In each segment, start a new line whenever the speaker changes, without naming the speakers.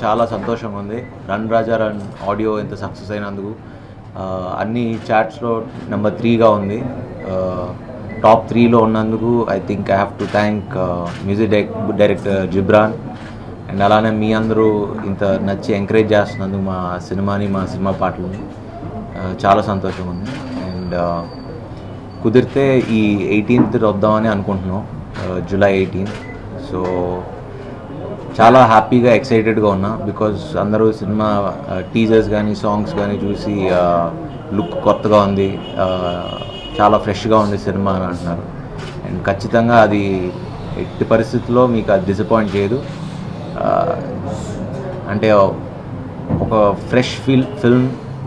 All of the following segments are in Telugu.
చాలా సంతోషంగా ఉంది రన్ రాజా రన్ ఆడియో ఎంత సక్సెస్ అయినందుకు ఆ, అన్ని చాట్స్లో నెంబర్ త్రీగా ఉంది టాప్ త్రీలో ఉన్నందుకు I think I have to thank music director Jibran and అలానే మీ అందరూ ఇంత నచ్చి ఎంకరేజ్ చేస్తున్నందుకు మా సినిమాని మా సినిమా పాటలని ఆ, చాలా సంతోషంగా ఉంది అండ్ కుదిరితే ఈ ఎయిటీన్త్ వద్దామని అనుకుంటున్నాం జూలై ఎయిటీన్త్ సో చాలా హ్యాపీగా ఎక్సైటెడ్గా ఉన్నా బికాజ్ అందరూ సినిమా టీజర్స్ కానీ సాంగ్స్ కానీ చూసి లుక్ కొత్తగా ఉంది ఆ, చాలా ఫ్రెష్గా ఉంది సినిమా అని అంటున్నారు అండ్ ఖచ్చితంగా అది ఎట్టి పరిస్థితుల్లో మీకు అది డిసప్పాయింట్ చేయదు ఆ, అంటే ఒక ఫ్రెష్ ఫిల్ ఫిల్మ్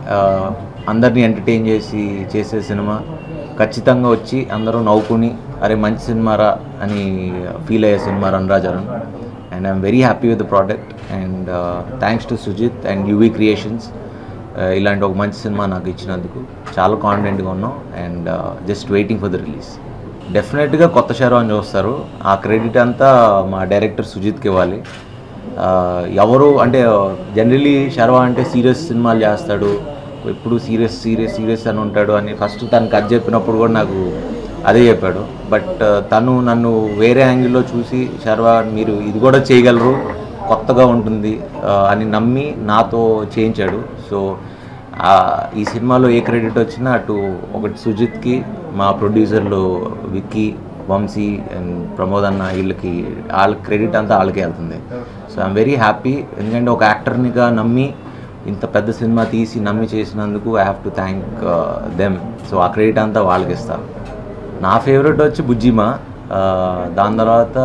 అందరినీ ఎంటర్టైన్ చేసి చేసే సినిమా ఖచ్చితంగా వచ్చి అందరూ నవ్వుకుని అరే మంచి సినిమారా అని ఫీల్ అయ్యే సినిమా Run Raja Run and I'm very happy with the product and thanks to Sujith and UV Creations ఇలాంటి ఒక మంచి సినిమా నాకు ఇచ్చినందుకు చాలా కాన్ఫిడెంట్గా ఉన్నాం and just waiting for the release డెఫినెట్గా కొత్త శర్వాన్ని చూస్తారు ఆ క్రెడిట్ అంతా మా డైరెక్టర్ సుజిత్కి ఇవ్వాలి ఆ, ఎవరు అంటే జనరలీ శర్వా అంటే సీరియస్ సినిమాలు చేస్తాడు ఎప్పుడు సీరియస్ సీరియస్ సీరియస్ అని ఉంటాడు అని ఫస్ట్ తను కథ చెప్పినప్పుడు కూడా నాకు అదే చెప్పాడు బట్ తను నన్ను వేరే యాంగిల్లో చూసి శర్వా మీరు ఇది కూడా చేయగలరు కొత్తగా ఉంటుంది ఆ, అని నమ్మి నాతో చేయించాడు సో ఆ, ఈ సినిమాలో ఏ క్రెడిట్ వచ్చినా అటు ఒకటి సుజిత్కి మా ప్రొడ్యూసర్లు విక్కీ వంశీ అండ్ ప్రమోద్ అన్న వీళ్ళకి వాళ్ళ క్రెడిట్ అంతా వాళ్ళకే వెళ్తుంది సో ఐఎమ్ వెరీ హ్యాపీ ఎందుకంటే ఒక యాక్టర్నిగా నమ్మి ఇంత పెద్ద సినిమా తీసి నమ్మి చేసినందుకు I have to thank them so ఆ క్రెడిట్ అంతా వాళ్ళకి ఇస్తాను నా ఫేవరెట్ వచ్చి బుజ్జిమా ఆ, దాని తర్వాత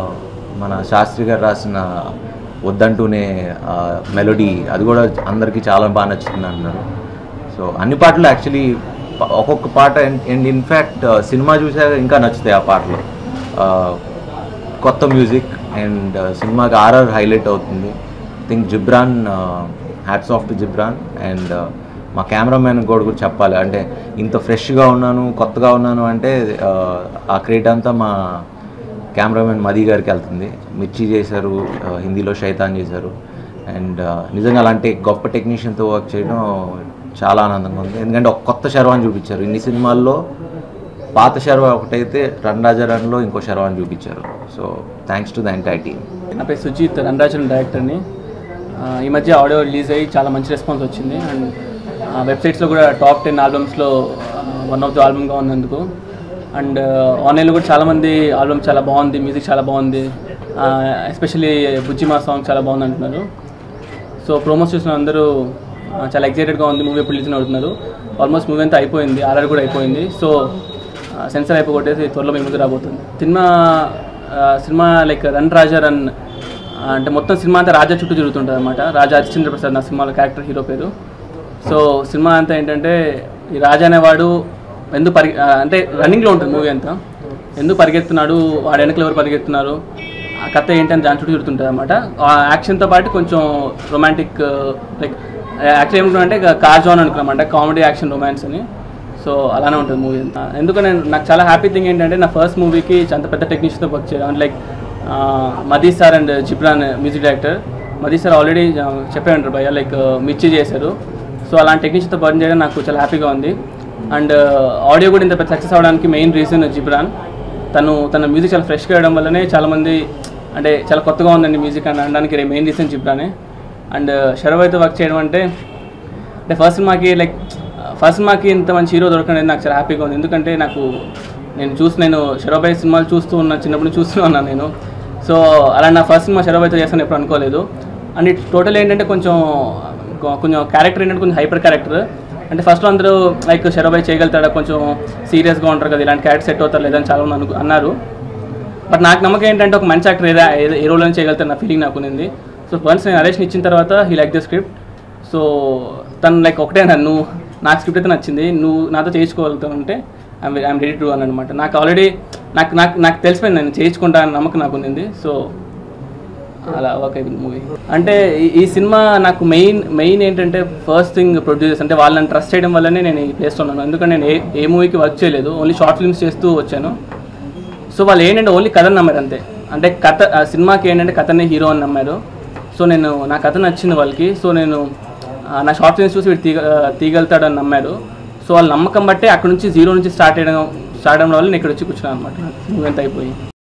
మన శాస్త్రి గారు రాసిన వద్దంటూనే మెలోడీ అది కూడా అందరికీ చాలా బాగా నచ్చుతుంది అన్నారు సో అన్ని పాటలు యాక్చువల్లీ ఒక్కొక్క పాట అండ్ ఇన్ఫ్యాక్ట్ సినిమా చూసాక ఇంకా నచ్చుతాయి ఆ పాటలు ఆ, కొత్త మ్యూజిక్ అండ్ సినిమాకి ఆర్ఆర్ హైలైట్ అవుతుంది think Jibran hats off to Jibran and మా కెమెరామ్యాన్ కూడా కూడా చెప్పాలి అంటే ఇంత ఫ్రెష్గా ఉన్నాను కొత్తగా ఉన్నాను అంటే ఆ, ఆ క్రెడిట్ అంతా మా కెమెరామెన్ మదీ గారికి వెళ్తుంది మిర్చి చేశారు ఆ, హిందీలో శైతాన్ చేశారు అండ్ నిజంగా అలాంటి గొప్ప టెక్నీషియన్తో వర్క్ చేయడం చాలా ఆనందంగా ఉంది ఎందుకంటే ఒక కొత్త శర్వాన్ని చూపించారు ఇన్ని సినిమాల్లో పాత శర్వా ఒకటైతే రన్ రాజా రన్లో ఇంకో శర్వాన్ని చూపించారు so thanks to the entire team
నా పేరు సుజిత్ రంరాజన్ డైరెక్టర్ని ఆ, ఈ మధ్య ఆడియో రిలీజ్ అయ్యి చాలా మంచి రెస్పాన్స్ వచ్చింది అండ్ వెబ్సైట్స్లో కూడా టాప్ టెన్ ఆల్బమ్స్లో వన్ ఆఫ్ ది ఆల్బమ్గా ఉన్నందుకు అండ్ ఆన్లైన్లో కూడా చాలామంది ఆల్బమ్ చాలా బాగుంది మ్యూజిక్ చాలా బాగుంది ఎస్పెషల్లీ బుజ్జిమా సాంగ్ చాలా బాగుంది అంటున్నారు సో ప్రోమోస్ చూసిన అందరూ ఆ, చాలా ఎక్సైటెడ్గా ఉంది మూవీ ఎప్పుడు రిలీజ్ అవుతున్నారు ఆల్మోస్ట్ మూవీ అంతా అయిపోయింది ఆర్ఆర్ కూడా అయిపోయింది సో సెన్సర్ అయిపోగొట్టేసి త్వరలో మీ ముందు రాబోతుంది సినిమా ఆ, సినిమా లైక్ రన్ రాజా రన్ ఆ, అంటే మొత్తం సినిమా అంతా రాజా చుట్టూ తిరుగుతుంటుంది అనమాట రాజా హరిశ్చంద్ర ప్రసాద్ నా సినిమాలో క్యారెక్టర్ హీరో పేరు సో సినిమా అంతా ఏంటంటే ఈ రాజా అనేవాడు ఎందుకు పరి ఆ, అంటే రన్నింగ్లో ఉంటుంది మూవీ అంతా ఎందుకు పరిగెత్తున్నాడు వాడు వెనకలు ఎవరు పరిగెత్తున్నారు ఆ కథ ఏంటని దాని చుట్టూ తిరుగుతుంటుంది అనమాట ఆ యాక్షన్తో పాటు కొంచెం రొమాంటిక్ లైక్ యాక్చువల్ ఏమనుకున్నా అంటే కార్ జోన్ అనుకున్నాం అంటే కామెడీ యాక్షన్ రొమాన్స్ అని సో అలానే ఉంటుంది మూవీ అంతా ఎందుకంటే నేను నాకు చాలా హ్యాపీ థింగ్ ఏంటంటే నా ఫస్ట్ మూవీకి అంత పెద్ద టెక్నీషియన్తో వర్క్ చేయడం like Madhi sir and Jibran music director Madhi sir already చెప్పే ఉంటారు భయ్య లైక్ మిర్చి చేశారు సో అలాంటి టెక్నీషియన్తో వర్క్ చేయడం నాకు చాలా హ్యాపీగా ఉంది అండ్ ఆడియో కూడా ఇంత పెద్ద సక్సెస్ అవడానికి మెయిన్ రీజన్ జిబ్రాన్ తను తన మ్యూజిక్ చాలా ఫ్రెష్గా వేయడం వల్లనే చాలామంది అంటే చాలా కొత్తగా ఉందండి మ్యూజిక్ అని అనడానికి మెయిన్ రీజన్ జిబ్రానే అండ్ షరవైతో వర్క్ చేయడం అంటే అంటే ఫస్ట్ సినిమాకి లైక్ ఫస్ట్ సినిమాకి ఇంత మంచి హీరో దొరకడం నాకు చాలా హ్యాపీగా ఉంది ఎందుకంటే నాకు నేను చూసి నేను షరోబాయ్ సినిమాలు చూస్తూ ఉన్నా చిన్నప్పటి నుంచి చూస్తూ ఉన్నాను నేను సో అలా నా ఫస్ట్ సినిమా షరోబాయ్తో చేస్తాను ఎప్పుడు అనుకోలేదు అండ్ ఇట్ టోటల్ ఏంటంటే కొంచెం కొ- కొంచెం క్యారెక్టర్ ఏంటంటే కొంచెం హైపర్ క్యారెక్టర్ అంటే ఫస్ట్లో అందరూ లైక్ షరోబాయ్ చేయగలుగుతాడా కొంచెం సీరియస్గా ఉంటారు కదా ఇలాంటి క్యారెక్టర్ సెట్ అవుతారు లేదని చాలా మంది అను అన్నారు బట్ నాకు నమ్మకం ఏంటంటే ఒక మంచి యాక్టర్ ఏదో ఏదో- ఏ రోల్ అని చేయగలుగుతారు నా ఫీలింగ్ నాకు ఉంది సో వన్స్ నేను నరేషన్ ఇచ్చిన తర్వాత he like the script so తను లైక్ ఒకటే అన్నాడు నువ్వు నాకు స్క్రిప్ట్ అయితే నచ్చింది నువ్వు నాతో చేయించుకోగలుగుతావు అంటే ఐమ్ ఐమ్ రెడీ టు అని అనమాట నాకు ఆల్రెడీ నాకు నాకు నాకు తెలిసిపోయింది నేను చేయించుకుంటా అని నమ్మకం నాకు ఉంది సో అలా వర్క్ అయిపోయింది మూవీ అంటే ఈ- ఈ సినిమా నాకు మెయిన్ మెయిన్ ఏంటంటే ఫస్ట్ థింగ్ ప్రొడ్యూసర్స్ అంటే వాళ్ళని ట్రస్ట్ చేయడం వల్లనే నేను ఈ ప్లేస్లో ఉన్నాను ఎందుకంటే నేను ఏ ఏ మూవీకి వర్క్ చేయలేదు ఓన్లీ షార్ట్ ఫిల్మ్స్ చేస్తూ వచ్చాను సో వాళ్ళు ఏంటంటే ఓన్లీ కథని నమ్మారు అంతే అంటే కథ ఆ సినిమాకి ఏంటంటే కథనే హీరో అని నమ్మారు సో నేను నా కథ నచ్చింది వాళ్ళకి సో నేను ఆ, నా షార్ట్ ఫిల్మ్స్ చూసి వీడు తీగ తీగలుతాడని నమ్మారు సో వాళ్ళ నమ్మకం బట్టే అక్కడ నుంచి జీరో నుంచి స్టార్ట్ చేయడం స్టార్ట్ అవడం వల్ల నేను ఇక్కడ వచ్చి కూర్చున్నాను అనమాట మూవీ అంతా అయిపోయి